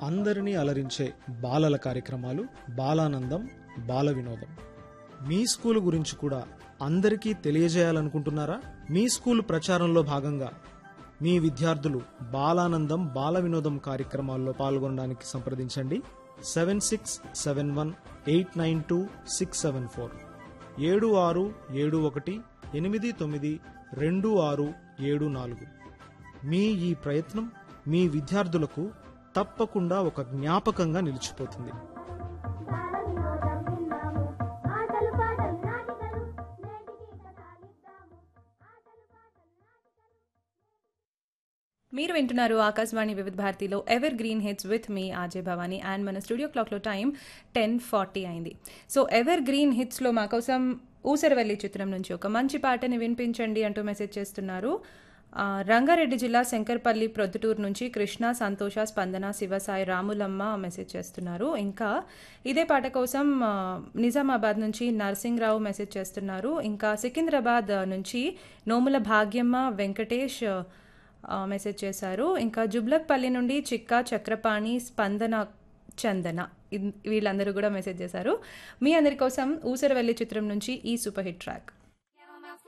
అందరినీ అలరించే బాలల కార్యక్రమాలు బాలానందం బాల వినోదం మీ స్కూల్ గురించి కూడా అందరికీ తెలియజేయాలనుకుంటున్నారా మీ స్కూల్ ప్రచారంలో భాగంగా మీ విద్యార్థులు బాలానందం బాల వినోదం కార్యక్రమాల్లో పాల్గొనడానికి సంప్రదించండి seven six seven one eight nine two six seven four ఏడు ఆరు ఏడు ఒకటి ఎనిమిది తొమ్మిది రెండు ఆరు ఏడు నాలుగు మీ ఈ ప్రయత్నం మీ విద్యార్థులకు తప్పకుండా ఒక జ్ఞాపకంగా నిలిచిపోతుంది బాలవినోదం విన్నాము ఆటలు పాటలు నాటికలు నేటికి కథాలిద్దాము ఆటలు పాటలు నాటికలు మీరు వింటున్నారు ఆకాశవాణి వివిధ భారతిలో ఎవర్ గ్రీన్ హిట్స్ విత్ మీ ఆర్జే భవానీ అండ్ మన స్టూడియో క్లాక్లో టైం టెన్ ఫార్టీ అయింది సో ఎవర్ గ్రీన్ హిట్స్లో మా కోసం ఊసరవెల్లి చిత్రం నుంచి ఒక మంచి పాటని వినిపించండి అంటూ మెసేజ్ చేస్తున్నారు ఆ, రంగారెడ్డి జిల్లా శంకర్పల్లి ప్రొద్దుటూరు నుంచి కృష్ణ సంతోష స్పందన శివసాయి రాములమ్మ మెసేజ్ చేస్తున్నారు ఇంకా ఇదే పాట కోసం ఆ, నిజామాబాద్ నుంచి నరసింహరావు మెసేజ్ చేస్తున్నారు ఇంకా సికింద్రాబాద్ నుంచి నోముల భాగ్యమ్మ వెంకటేష్ ఆ, మెసేజ్ చేశారు ఇంకా జుబ్లక్పల్లి నుండి చిక్కా చక్రపాణి స్పందన చందన ఇన్- వీళ్ళందరూ కూడా మెసేజ్ చేశారు మీ అందరి కోసం ఊసరవెల్లి చిత్రం నుంచి ఈ సూపర్ హిట్ ట్రాక్